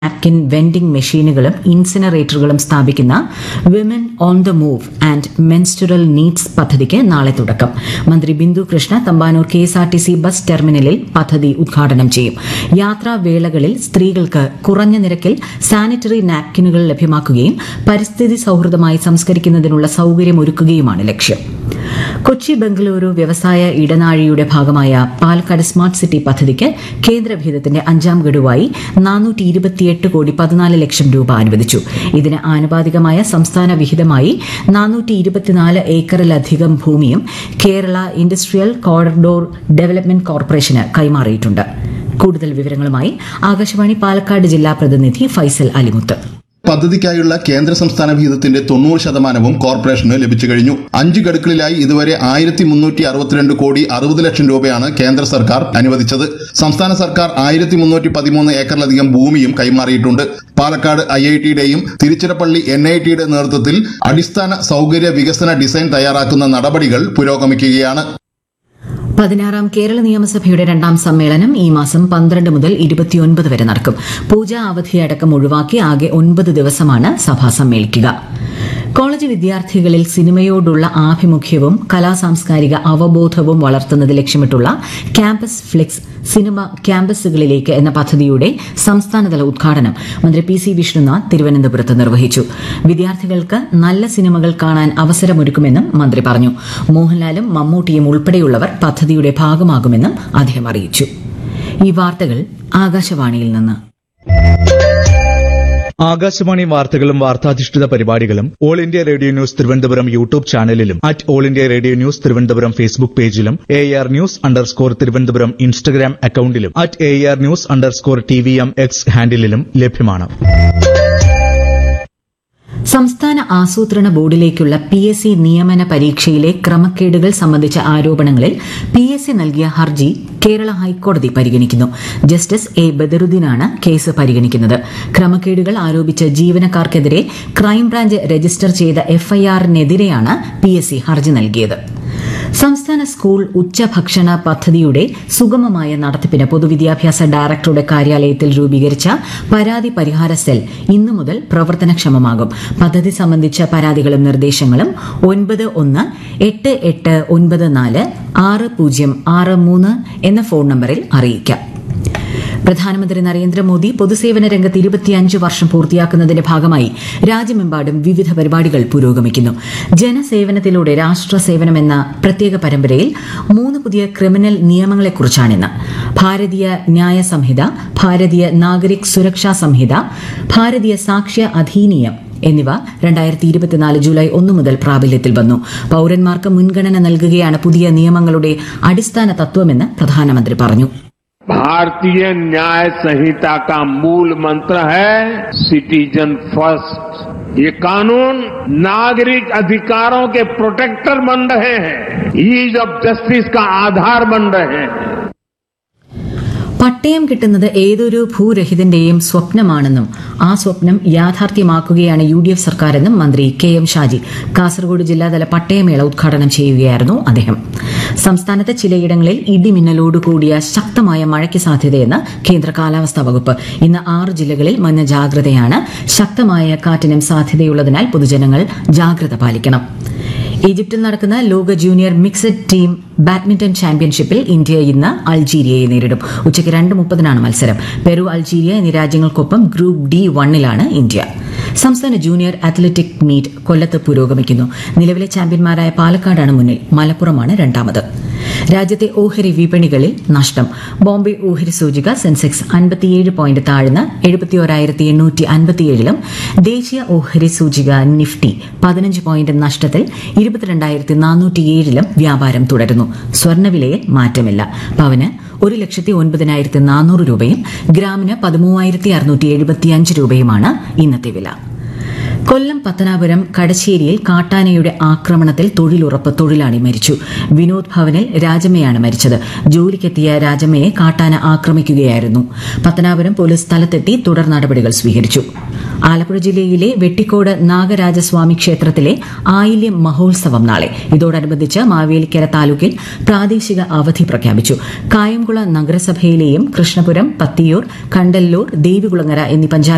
napkin vending മെഷീനുകളും ഇൻസിനറേറ്ററുകളും സ്ഥാപിക്കുന്ന women on the move and menstrual needs പദ്ധതിക്ക് നാളെ തുടക്കം മന്ത്രി Bindu Krishna Thampanoor K S R T C bus ടെർമിനലിൽ പദ്ധതി ഉദ്ഘാടനം ചെയ്യും യാത്രാവേളകളിൽ സ്ത്രീകൾക്ക് കുറഞ്ഞ നിരക്കിൽ സാനിറ്ററി നാപ്കിനുകൾ ലഭ്യമാക്കുകയും പരിസ്ഥിതി സൌഹൃദമായി സംസ്കരിക്കുന്നതിനുള്ള സൌകര്യമൊരുക്കുകയുമാണ് ലക്ഷ്യം കൊച്ചി ബംഗളൂരു വ്യവസായ ഇടനാഴിയുടെ ഭാഗമായ പാലക്കാട് സ്മാർട്ട് സിറ്റി പദ്ധതിക്ക് കേന്ദ്രവിഹിതത്തിന്റെ അഞ്ചാം ഗഡുവായി നാനൂറ്റി ഇരുപത്തിയെട്ട് കോടി പതിനാല് ലക്ഷം രൂപ അനുവദിച്ചു ഇതിന് ആനുപാതികമായ സംസ്ഥാന വിഹിതമായി നാനൂറ്റി ഇരുപത്തിനാല് ഏക്കറിലധികം ഭൂമിയും കേരള ഇൻഡസ്ട്രിയൽ കോറിഡോർ ഡെവലപ്മെന്റ് കോർപ്പറേഷന് കൈമാറിയിട്ടുണ്ട് കൂടുതൽ വിവരങ്ങളുമായി ആകാശവാണി പാലക്കാട് ജില്ലാ പ്രതിനിധി ഫൈസൽ അലിമുത്ത് പദ്ധതിക്കായുള്ള കേന്ദ്ര സംസ്ഥാന വിഹിതത്തിന്റെ തൊണ്ണൂറ് ശതമാനവും കോർപ്പറേഷന് ലഭിച്ചു കഴിഞ്ഞു അഞ്ച് ഗഡുക്കളിലായി ഇതുവരെ ആയിരത്തി മുന്നൂറ്റി അറുപത്തിരണ്ട് കോടി അറുപത് ലക്ഷം രൂപയാണ് കേന്ദ്ര സർക്കാർ അനുവദിച്ചത് സംസ്ഥാന സർക്കാർ ആയിരത്തി മുന്നൂറ്റി പതിമൂന്ന് ഏക്കറിലധികം ഭൂമിയും കൈമാറിയിട്ടുണ്ട് പാലക്കാട് ഐ ഐ ടിയുടെയും തിരുച്ചിറപ്പള്ളി എൻ ഐ ടിയുടെ നേതൃത്വത്തിൽ അടിസ്ഥാന സൌകര്യ വികസന ഡിസൈൻ തയ്യാറാക്കുന്ന നടപടികൾ പുരോഗമിക്കുകയാണ് പതിനാറാം കേരള നിയമസഭയുടെ രണ്ടാം സമ്മേളനം ഈ മാസം പന്ത്രണ്ട് മുതൽ ഇരുപത്തിയൊൻപത് വരെ നടക്കും പൂജാ അവധിയടക്കം ഒഴിവാക്കി ആകെ ഒൻപത് ദിവസമാണ് സഭ സമ്മേളിക്കുക കോളേജ് വിദ്യാർത്ഥികളിൽ സിനിമയോടുള്ള ആഭിമുഖ്യവും കലാസാംസ്കാരിക അവബോധവും വളർത്തുന്നത് ലക്ഷ്യമിട്ടുള്ള ക്യാമ്പസ് ഫ്ലെക്സ് സിനിമ ക്യാമ്പസുകളിലേക്ക് എന്ന പദ്ധതിയുടെ സംസ്ഥാനതല ഉദ്ഘാടനം മന്ത്രി പി സി വിഷ്ണുനാഥ് തിരുവനന്തപുരത്ത് നിർവഹിച്ചു വിദ്യാർത്ഥികൾക്ക് നല്ല സിനിമകൾ കാണാൻ അവസരമൊരുക്കുമെന്നും മന്ത്രി പറഞ്ഞു മോഹൻലാലും മമ്മൂട്ടിയും ഉൾപ്പെടെയുള്ളവർ പദ്ധതിയുടെ ഭാഗമാകുമെന്നും അദ്ദേഹം അറിയിച്ചു ഈ വാർത്തകൾ ആകാശവാണിയിൽ നിന്ന് ആകാശവാണി വാർത്തകളും വാർത്താധിഷ്ഠിത പരിപാടികളും All India Radio News Thiruvananthapuram YouTube ചാനലിലും at All India Radio News Thiruvananthapuram Facebook പേജിലും A R news underscore Thiruvananthapuram Instagram അക്കൌണ്ടിലും at A R news underscore T V M X ഹാൻഡിലും ലഭ്യമാണ് സംസ്ഥാന ആസൂത്രണ ബോർഡിലേക്കുള്ള പി എസ് സി നിയമന പരീക്ഷയിലെ ക്രമക്കേടുകൾ സംബന്ധിച്ച ആരോപണങ്ങളിൽ പി എസ് സി നൽകിയ ഹർജി കേരള ഹൈക്കോടതി പരിഗണിക്കുന്നു ജസ്റ്റിസ് എ ബദറുദ്ദീനാണ് കേസ് പരിഗണിക്കുന്നത് ക്രമക്കേടുകൾ ആരോപിച്ച ജീവനക്കാർക്കെതിരെ ക്രൈംബ്രാഞ്ച് രജിസ്റ്റർ ചെയ്ത എഫ്ഐആറിനെതിരെയാണ് പി എസ് സി ഹർജി നൽകിയത് സംസ്ഥാന സ്കൂൾ ഉച്ചഭക്ഷണ പദ്ധതിയുടെ സുഗമമായ നടത്തിപ്പിന് പൊതുവിദ്യാഭ്യാസ ഡയറക്ടറുടെ കാര്യാലയത്തിൽ രൂപീകരിച്ച പരാതി പരിഹാര സെൽ ഇന്നു മുതൽ പ്രവർത്തനക്ഷമമാകും പദ്ധതി സംബന്ധിച്ച പരാതികളും നിർദ്ദേശങ്ങളും ഒൻപത് ഒന്ന് എട്ട് എട്ട് ഒൻപത് നാല് ആറ് പൂജ്യം ആറ് മൂന്ന് എന്ന ഫോൺ നമ്പറിൽ അറിയിക്കാം പ്രധാനമന്ത്രി നരേന്ദ്രമോദി പൊതുസേവന രംഗത്ത് ഇരുപത്തിയഞ്ച് വർഷം പൂർത്തിയാക്കുന്നതിന്റെ ഭാഗമായി രാജ്യമെമ്പാടും വിവിധ പരിപാടികൾ പുരോഗമിക്കുന്നു ജനസേവനത്തിലൂടെ രാഷ്ട്ര സേവനം എന്ന പ്രത്യേക പരമ്പരയിൽ മൂന്ന് പുതിയ ക്രിമിനൽ നിയമങ്ങളെക്കുറിച്ചാണിന്ന് ഭാരതീയ ന്യായ സംഹിത ഭാരതീയ നാഗരിക് സുരക്ഷാ സംഹിത ഭാരതീയ സാക്ഷ്യ അധീനിയം എന്നിവ രണ്ടായിരത്തി ഇരുപത്തിനാല് ജൂലൈ ഒന്ന് മുതൽ പ്രാബല്യത്തിൽ വന്നു പൌരന്മാർക്ക് മുൻഗണന നൽകുകയാണ് പുതിയ നിയമങ്ങളുടെ അടിസ്ഥാന തത്വമെന്ന് പ്രധാനമന്ത്രി പറഞ്ഞു भारतीय न्याय संहिता का मूल मंत्र है सिटीजन फर्स्ट ये कानून नागरिक अधिकारों के प्रोटेक्टर बन रहे हैं ईज ऑफ जस्टिस का आधार बन रहे हैं പട്ടയം കിട്ടുന്നത് ഏതൊരു ഭൂരഹിതന്റെയും സ്വപ്നമാണെന്നും ആ സ്വപ്നം യാഥാർത്ഥ്യമാക്കുകയാണ് യു ഡി എഫ് സർക്കാരെന്നും മന്ത്രി കെ എം ഷാജി കാസർഗോഡ് ജില്ലാതല പട്ടയമേള ഉദ്ഘാടനം ചെയ്യുകയായിരുന്നു അദ്ദേഹം സംസ്ഥാനത്ത് ചിലയിടങ്ങളിൽ ഇടിമിന്നലോട് കൂടിയ ശക്തമായ മഴയ്ക്ക് സാധ്യതയെന്ന് കേന്ദ്ര കാലാവസ്ഥാ വകുപ്പ് ഇന്ന് ആറ് ജില്ലകളിൽ മഞ്ഞ ജാഗ്രതയാണ് ശക്തമായ കാറ്റിനും സാധ്യതയുള്ളതിനാൽ പൊതുജനങ്ങൾ ജാഗ്രത പാലിക്കണം ഈജിപ്തിൽ നടക്കുന്ന ലോക ജൂനിയർ മിക്സഡ് ടീം ബാഡ്മിന്റൺ ചാമ്പ്യൻഷിപ്പിൽ ഇന്ത്യ ഇന്ന് അൾജീരിയയെ നേരിടും ഉച്ചയ്ക്ക് രണ്ട് മുപ്പതിനാണ് മത്സരം പെറു അൾജീരിയ എന്നീ രാജ്യങ്ങൾക്കൊപ്പം ഗ്രൂപ്പ് ഡി വണ്ണിലാണ് ഇന്ത്യ സംസ്ഥാന ജൂനിയർ അത്ലറ്റിക് മീറ്റ് കൊല്ലത്ത് പുരോഗമിക്കുന്നു നിലവിലെ ചാമ്പ്യന്മാരായ പാലക്കാടാണ് മുന്നിൽ മലപ്പുറമാണ് രണ്ടാമത് രാജ്യത്തെ ഓഹരി വിപണികളിൽ നഷ്ടം ബോംബെ ഓഹരി സൂചിക സെൻസെക്സ് അൻപത്തിയേഴ് പോയിന്റ് താഴ്ന്ന് എഴുപത്തിയോരായിരത്തി എണ്ണൂറ്റി അൻപത്തിയേഴിലും ദേശീയ ഓഹരി സൂചിക നിഫ്റ്റി പതിനഞ്ച് പോയിന്റ് നഷ്ടത്തിൽ ഇരുപത്തിരണ്ടായിരത്തി നാനൂറ്റിയേഴിലും വ്യാപാരം തുടരുന്നു സ്വർണ്ണവിലയിൽ മാറ്റമില്ല പവന് ഒരു ലക്ഷത്തി ഒൻപതിനായിരത്തി നാനൂറ് രൂപയും ഗ്രാമിന് പതിമൂവായിരത്തി അറുന്നൂറ്റി എഴുപത്തിയഞ്ച് രൂപയുമാണ് ഇന്നത്തെ വില കൊല്ലം പത്തനാപുരം കടശ്ശേരിയിൽ കാട്ടാനയുടെ ആക്രമണത്തിൽ തൊഴിലുറപ്പ് തൊഴിലാളി മരിച്ചു വിനോദ് ഭവനിൽ രാജമ്മയാണ് മരിച്ചത് ജോലിക്കെത്തിയ രാജമ്മയെ കാട്ടാന ആക്രമിക്കുകയായിരുന്നു പത്തനാപുരം പോലീസ് സ്ഥലത്തെത്തി തുടർ നടപടികൾ സ്വീകരിച്ചു ആലപ്പുഴ ജില്ലയിലെ വെട്ടിക്കോട് നാഗരാജസ്വാമി ക്ഷേത്രത്തിലെ ആയില്യം മഹോത്സവം നാളെ ഇതോടനുബന്ധിച്ച് മാവേലിക്കര താലൂക്കിൽ പ്രാദേശിക അവധി പ്രഖ്യാപിച്ചു കായംകുള നഗരസഭയിലെയും കൃഷ്ണപുരം പത്തിയൂർ കണ്ടല്ലൂർ ദേവികുളങ്ങര എന്നീ പഞ്ചായത്ത്